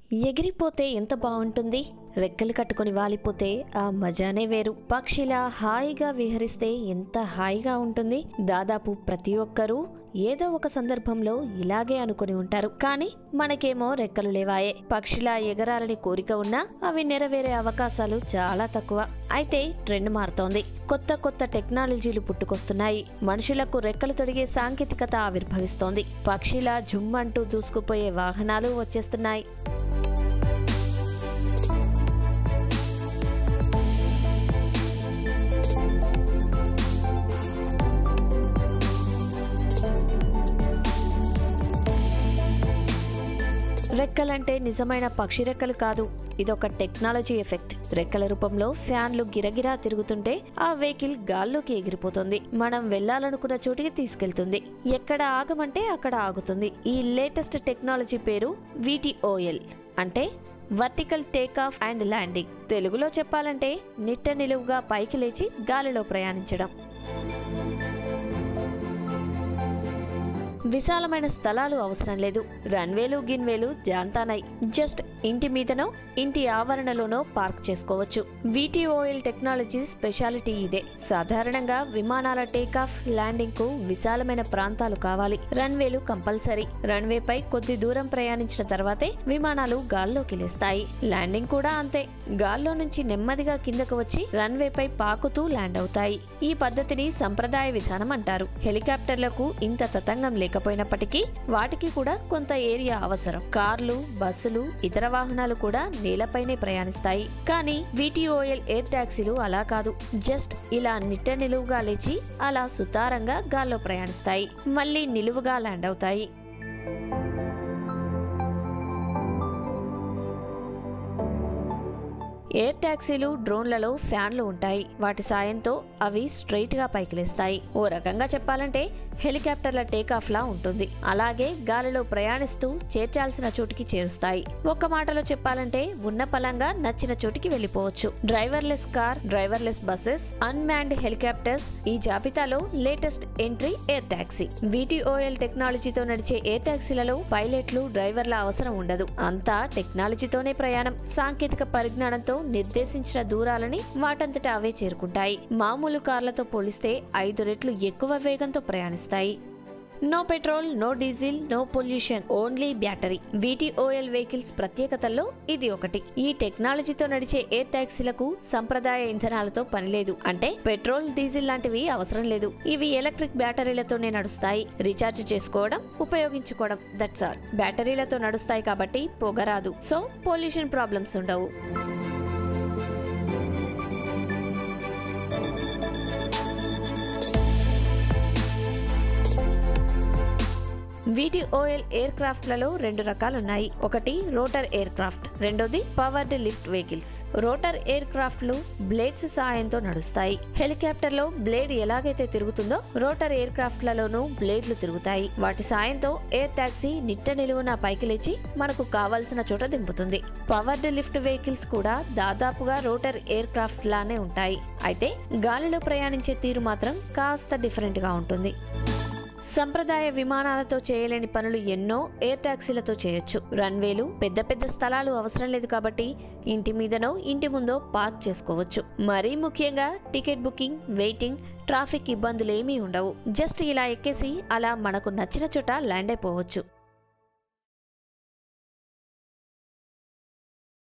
ఎగిరిపోతే ఎంత బాగుంటుంది రెక్కలు కట్టుకొని వాలిపోతే ఆ మజానే వేరు పక్షిలా హాయిగా విహరిస్తే ఎంత హాయిగా ఉంటుంది దాదాపు ప్రతి ఒక్కరూ ఏదో ఒక సందర్భంలో ఇలాగే అనుకుని ఉంటారు కానీ మనకేమో రెక్కలు లేవాయే పక్షిలా ఎగరాలని కోరిక ఉన్నా అవి నెరవేరే అవకాశాలు చాలా తక్కువ అయితే ట్రెండ్ మారుతోంది కొత్త కొత్త టెక్నాలజీలు పుట్టుకొస్తున్నాయి మనుషులకు రెక్కలు తొడిగే సాంకేతికత ఆవిర్భవిస్తోంది పక్షిలా జుమ్మంటూ దూసుకుపోయే వాహనాలు వచ్చేస్తున్నాయి రెక్కలంటే నిజమైన పక్షి రెక్కలు కాదు ఇదొక టెక్నాలజీ ఎఫెక్ట్ రెక్కల రూపంలో ఫ్యాన్లు గిరగిరా తిరుగుతుంటే ఆ వెహికల్ గాల్లోకి ఎగిరిపోతుంది మనం వెళ్ళాలనుకున్న చోటికి తీసుకెళ్తుంది ఎక్కడ ఆగమంటే అక్కడ ఆగుతుంది ఈ లేటెస్ట్ టెక్నాలజీ పేరు విటిఓఎల్ అంటే vertical take off and landing తెలుగులో చెప్పాలంటే నిట్ట నిలువుగా పైకి లేచి గాలిలో ప్రయాణించడం విశాలమైన స్థలాలు అవసరం లేదు రన్వేలు గిన్వేలు జాంతానాయి జస్ట్ ఇంటి మీదనో ఇంటి ఆవరణలోనో పార్క్ చేసుకోవచ్చు విటిఓఎల్ టెక్నాలజీ స్పెషాలిటీ ఇదే సాధారణంగా విమానాల టేకాఫ్ ల్యాండింగ్ కు విశాలమైన ప్రాంతాలు కావాలి రన్వేలు కంపల్సరీ రన్వే పై కొద్ది దూరం ప్రయాణించిన తర్వాతే విమానాలు గాల్లోకి లేస్తాయి ల్యాండింగ్ కూడా అంతే గాల్లో నుంచి నెమ్మదిగా కిందకు వచ్చి రన్వే పై పాకుతూ ల్యాండ్ అవుతాయి ఈ పద్ధతిని సంప్రదాయ విధానం అంటారు హెలికాప్టర్లకు ఇంత తతంగం లేకపోయినప్పటికీ వాటికి కూడా కొంత ఏరియా అవసరం కార్లు బస్సులు ఇతర వాహనాలు కూడా నేలపైనే ప్రయాణిస్తాయి కానీ విటిఓఎల్ ఎయిర్ టాక్సీలు అలా కాదు జస్ట్ ఇలా నిట్ట నిలువుగా లేచి అలా సుతారంగా గాల్లో ప్రయాణిస్తాయి మళ్ళీ నిలువుగా ల్యాండ్ అవుతాయి ఎయిర్ టాక్సీలు డ్రోన్లలో ఫ్యాన్లు ఉంటాయి వాటి సాయంతో అవి స్ట్రైట్ గా పైకి లేస్తాయి ఓ రకంగా చెప్పాలంటే హెలికాప్టర్ల టేకాఫ్ లా ఉంటుంది అలాగే గాలిలో ప్రయాణిస్తూ చేర్చాల్సిన చోటికి చేరుస్తాయి ఒక్క మాటలో చెప్పాలంటే ఉన్న పలంగా నచ్చిన చోటికి వెళ్ళిపోవచ్చు driverless car driverless buses unmanned helicopters ఈ జాబితాలో latest entry air taxi VTOL టెక్నాలజీతో నడిచే ఎయిర్ టాక్సీలలో పైలట్లు డ్రైవర్ల అవసరం ఉండదు అంతా టెక్నాలజీతోనే ప్రయాణం సాంకేతిక పరిజ్ఞానంతో నిర్దేశించిన దూరాలని వాటంతటా అవే చేరుకుంటాయి మామూలు కార్లతో పోలిస్తే ఐదు రెట్లు ఎక్కువ వేగంతో ప్రయాణిస్తాయి no petrol no diesel no pollution only battery VTOL vehicles ప్రత్యేకతల్లో ఇది ఒకటి ఈ టెక్నాలజీతో నడిచే ఎయిర్ టాక్సీలకు సంప్రదాయ ఇంధనాలతో పనిలేదు అంటే పెట్రోల్ డీజిల్ లాంటివి అవసరం లేదు ఇవి ఎలక్ట్రిక్ బ్యాటరీలతోనే నడుస్తాయి రీఛార్జ్ చేసుకోవడం ఉపయోగించుకోవడం దట్స్ ఆల్ బ్యాటరీలతో నడుస్తాయి కాబట్టి పొగరాదు సో పొల్యూషన్ ప్రాబ్లమ్స్ ఉండవు విటిఓఎల్ ఎయిర్ క్రాఫ్ట్లలో రెండు రకాలున్నాయి ఒకటి రోటర్ ఎయిర్ క్రాఫ్ట్ రెండోది పవర్డ్ లిఫ్ట్ వెహికల్స్ రోటర్ ఎయిర్ క్రాఫ్ట్లు బ్లేడ్స్ సహాయంతో నడుస్తాయి హెలికాప్టర్ లో బ్లేడ్ ఎలాగైతే తిరుగుతుందో రోటర్ ఎయిర్ క్రాఫ్ట్లలోనూ బ్లేడ్లు తిరుగుతాయి వాటి సాయంతో ఎయిర్ టాక్సీ నిట్ట నిలువున పైకి లేచి మనకు కావాల్సిన చోట దింపుతుంది పవర్డ్ లిఫ్ట్ వెహికల్స్ కూడా దాదాపుగా రోటర్ ఎయిర్ క్రాఫ్ట్ లానే ఉంటాయి అయితే గాలిలో ప్రయాణించే తీరు మాత్రం కాస్త డిఫరెంట్ గా ఉంటుంది సంప్రదాయ విమానాలతో చేయలేని పనులు ఎన్నో ఎయిర్ టాక్సీలతో చేయొచ్చు రన్వేలు పెద్ద పెద్ద స్థలాలు అవసరం లేదు కాబట్టి ఇంటి మీదనో ఇంటి ముందో పార్క్ చేసుకోవచ్చు మరీ ముఖ్యంగా టికెట్ బుకింగ్ వెయిటింగ్ ట్రాఫిక్ ఇబ్బందులేమీ ఉండవు జస్ట్ ఇలా ఎక్కేసి అలా మనకు నచ్చిన చోట ల్యాండ్ అయిపోవచ్చు